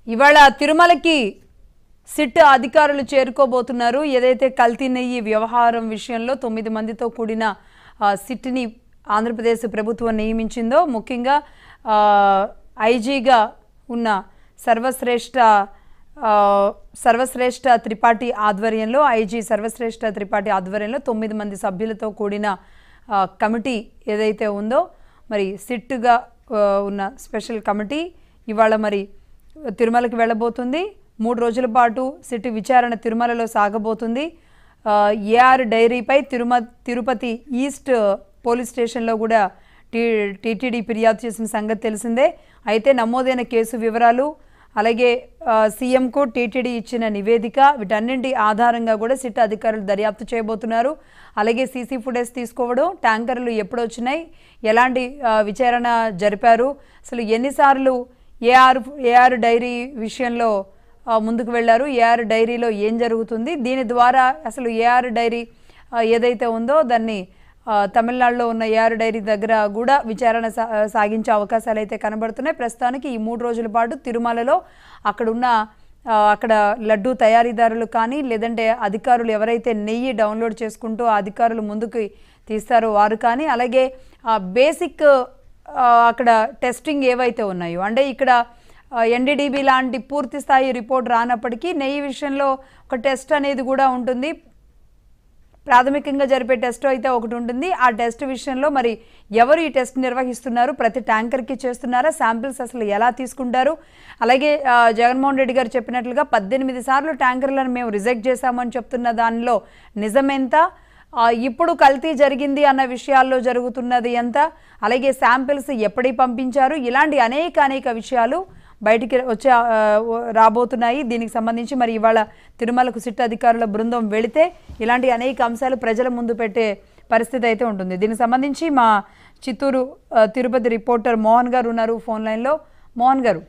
ఇవాళ తిరుమలకి సిట్ అధికారులు చేరుకోబోతున్నారు ఏదైతే కల్తీ నెయ్యి వ్యవహారం విషయంలో తొమ్మిది మందితో కూడిన ఆ, సిట్ని ఆంధ్రప్రదేశ్ ప్రభుత్వం నియమించిందో ముఖ్యంగా ఆ, ఐజీగా ఉన్న సర్వశ్రేష్ఠ ఆ, సర్వశ్రేష్ఠ త్రిపాఠి ఆధ్వర్యంలో ఐజీ సర్వశ్రేష్ఠ త్రిపాఠి ఆధ్వర్యంలో తొమ్మిది మంది సభ్యులతో కూడిన ఆ, కమిటీ ఏదైతే ఉందో మరి సిట్టుగా ఆ, ఉన్న స్పెషల్ కమిటీ ఇవాళ మరి తిరుమలకి వెళ్ళబోతుంది మూడు రోజుల పాటు సిట్ విచారణ తిరుమలలో సాగబోతుంది ఆ, ఏఆర్ డైరీపై తిరుమ తిరుపతి ఈస్ట్ పోలీస్ స్టేషన్లో కూడా టీ టీటీడీ ఫిర్యాదు చేసిన సంగతి తెలిసిందే అయితే నమోదైన కేసు వివరాలు అలాగే ఆ, సీఎంకు టీటీడీ ఇచ్చిన నివేదిక వీటన్నింటి ఆధారంగా కూడా సిట్ అధికారులు దర్యాప్తు చేయబోతున్నారు అలాగే సీసీ ఫుటేజ్ తీసుకోవడం ట్యాంకర్లు ఎప్పుడు వచ్చినాయి ఎలాంటి ఆ, విచారణ జరిపారు అసలు ఎన్నిసార్లు ఏఆర్ ఏఆర్ డైరీ విషయంలో ఆ, ముందుకు వెళ్ళారు ఏఆర్ డైరీలో ఏం జరుగుతుంది దీని ద్వారా అసలు ఏఆర్ డైరీ ఆ, ఏదైతే ఉందో దాన్ని ఆ, తమిళనాడులో ఉన్న ఏఆర్ డైరీ దగ్గర కూడా విచారణ సా- సాగించే అవకాశాలు అయితే కనబడుతున్నాయి ప్రస్తుతానికి ఈ మూడు రోజుల పాటు తిరుమలలో అక్కడున్న ఆ, అక్కడ లడ్డు తయారీదారులు కానీ లేదంటే అధికారులు ఎవరైతే నెయ్యి డౌన్లోడ్ చేసుకుంటూ ఆ అధికారులు ముందుకు తీస్తారో వారు కానీ అలాగే ఆ బేసిక్ ఆ, అక్కడ టెస్టింగ్ ఏవైతే ఉన్నాయో అంటే ఇక్కడ ఎన్డీడీబీ లాంటి పూర్తి స్థాయి రిపోర్ట్ రానప్పటికీ నెయ్యి విషయంలో ఒక టెస్ట్ అనేది కూడా ఉంటుంది ప్రాథమికంగా జరిపే టెస్ట్ అయితే ఒకటి ఉంటుంది ఆ టెస్ట్ విషయంలో మరి ఎవరు ఈ టెస్ట్ నిర్వహిస్తున్నారు ప్రతి ట్యాంకర్కి చేస్తున్నారా శాంపిల్స్ అసలు ఎలా తీసుకుంటారు అలాగే ఆ, జగన్మోహన్ రెడ్డి గారు చెప్పినట్లుగా పద్దెనిమిది సార్లు ట్యాంకర్లను మేము రిజెక్ట్ చేశామని చెప్తున్న దానిలో నిజమెంత ఆ, ఇప్పుడు కల్తీ జరిగింది అన్న విషయాల్లో జరుగుతున్నది ఎంత అలాగే శాంపిల్స్ ఎప్పటికి పంపించారు ఇలాంటి అనేక అనేక విషయాలు బయటికి వచ్చే ఆ, రాబోతున్నాయి దీనికి సంబంధించి మరి ఇవాళ తిరుమలకు సిట్ అధికారుల బృందం వెళితే ఇలాంటి అనేక అంశాలు ప్రజల ముందు పెట్టే పరిస్థితి అయితే ఉంటుంది దీనికి సంబంధించి మా చిత్తూరు ఆ, తిరుపతి రిపోర్టర్ మోహన్ గారు ఉన్నారు ఫోన్ లైన్లో మోహన్ గారు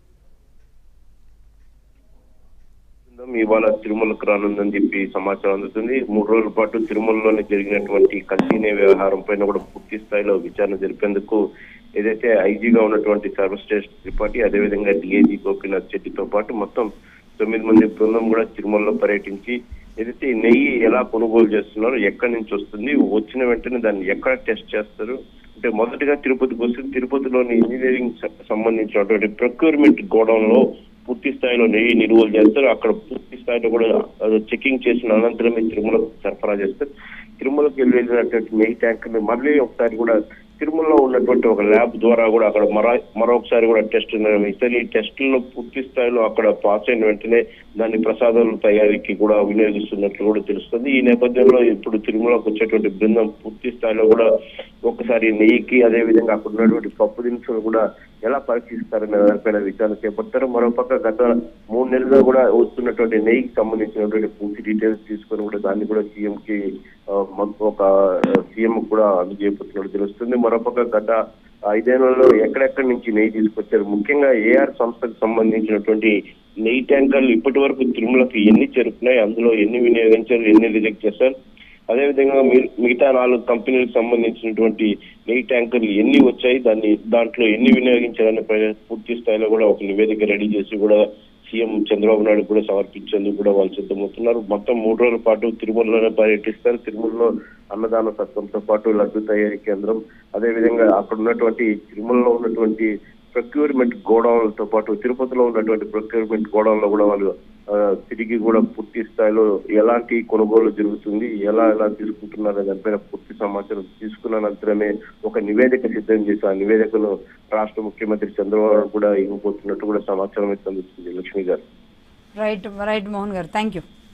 బృందం ఇవాళ తిరుమలకు రానుందని చెప్పి సమాచారం అందుతుంది మూడు రోజుల పాటు తిరుమలలోనే జరిగినటువంటి కల్తీనే వ్యవహారం పైన కూడా పూర్తి స్థాయిలో విచారణ జరిపేందుకు ఏదైతే ఐజీగా ఉన్నటువంటి సర్వశ్రేష్ఠ త్రిపాఠి అదేవిధంగా డిఐజీ గోపీనాథ్ శెట్టితో పాటు మొత్తం తొమ్మిది మంది బృందం కూడా తిరుమలలో పర్యటించి ఏదైతే ఈ నెయ్యి ఎలా కొనుగోలు చేస్తున్నారో ఎక్కడి నుంచి వస్తుంది వచ్చిన వెంటనే దాన్ని ఎక్కడ టెస్ట్ చేస్తారు అంటే మొదటగా తిరుపతికి వస్తే తిరుపతిలోని ఇంజనీరింగ్ స- సంబంధించినటువంటి ప్రొక్యూర్మెంట్ గోడౌన్ లో పూర్తి స్థాయిలో నెయ్యి నిలువలు చేస్తారు అక్కడ పూర్తి స్థాయిలో కూడా అది చెకింగ్ చేసిన అనంతరమే తిరుమలకు సరఫరా చేస్తారు తిరుమలకు వెళ్ళి వెళ్ళినటువంటి నెయ్యి ట్యాంకర్ మళ్ళీ ఒకసారి కూడా తిరుమలలో ఉన్నటువంటి ఒక ల్యాబ్ ద్వారా కూడా అక్కడ మరో మరొకసారి కూడా టెస్ట్ నిర్వహిస్తారు ఈ టెస్టుల్లో పూర్తి స్థాయిలో అక్కడ పాస్ అయిన వెంటనే దాన్ని ప్రసాదాల తయారీకి కూడా వినియోగిస్తున్నట్లు కూడా తెలుస్తుంది ఈ నేపథ్యంలో ఇప్పుడు తిరుమలకు వచ్చేటువంటి బృందం పూర్తి స్థాయిలో కూడా ఒకసారి నెయ్యికి అదే విధంగా అక్కడ ఉన్నటువంటి పప్పు దినుసులు కూడా ఎలా పరీక్షిస్తారనే దానిపైన విచారణ చేపడతారు మరోపక్క గత మూడు నెలలుగా కూడా వస్తున్నటువంటి నెయ్యికి సంబంధించినటువంటి పూర్తి డీటెయిల్స్ తీసుకొని కూడా దాన్ని కూడా సీఎం కి ఆ, మొత్తం ఒక సీఎం కూడా అందజేయబోతున్నట్టు తెలుస్తుంది మరోపక్క గత ఐదేళ్లలో ఎక్కడెక్కడి నుంచి నెయ్యి తీసుకొచ్చారు ముఖ్యంగా ఏఆర్ సంస్థకు సంబంధించినటువంటి నెయ్యి ట్యాంకర్లు ఇప్పటి వరకు తిరుమలకి ఎన్ని చేరుకున్నాయి అందులో ఎన్ని వినియోగించారు ఎన్ని రిజెక్ట్ చేశారు అదేవిధంగా మీ- మిగతా నాలుగు కంపెనీలకు సంబంధించినటువంటి నెయ్యి ట్యాంకర్లు ఎన్ని వచ్చాయి దాన్ని దాంట్లో ఎన్ని వినియోగించారనే పై- పూర్తి స్థాయిలో కూడా ఒక నివేదిక రెడీ చేసి కూడా సీఎం చంద్రబాబు నాయుడు కూడా సమర్పించేందుకు కూడా వాళ్ళు సిద్ధమవుతున్నారు మొత్తం మూడు రోజుల పాటు తిరుమలలోనే పర్యటిస్తారు తిరుమలలో అన్నదాన సత్రంతో పాటు లడ్డు తయారీ కేంద్రం అదేవిధంగా అక్కడ ఉన్నటువంటి తిరుమలలో ఉన్నటువంటి ప్రొక్యూర్మెంట్ గోడౌన్లతో పాటు తిరుపతిలో ఉన్నటువంటి ప్రొక్యూర్మెంట్ గోడౌన్లో కూడా వాళ్ళు ఆ, తిరిగి కూడా పూర్తి స్థాయిలో ఎలాంటి కొనుగోలు జరుగుతుంది ఎలా ఎలా తీసుకుంటున్నారు అనే దానిపైన పూర్తి సమాచారం తీసుకున్న అనంతరమే ఒక నివేదిక సిద్ధం చేసి ఆ నివేదికను రాష్ట్ర ముఖ్యమంత్రి చంద్రబాబు నాయుడు కూడా ఇవ్వబోతున్నట్టు కూడా సమాచారం అయితే అందుతుంది లక్ష్మి గారు రైట్ రైట్ మోహన్ గారు థ్యాంక్ యూ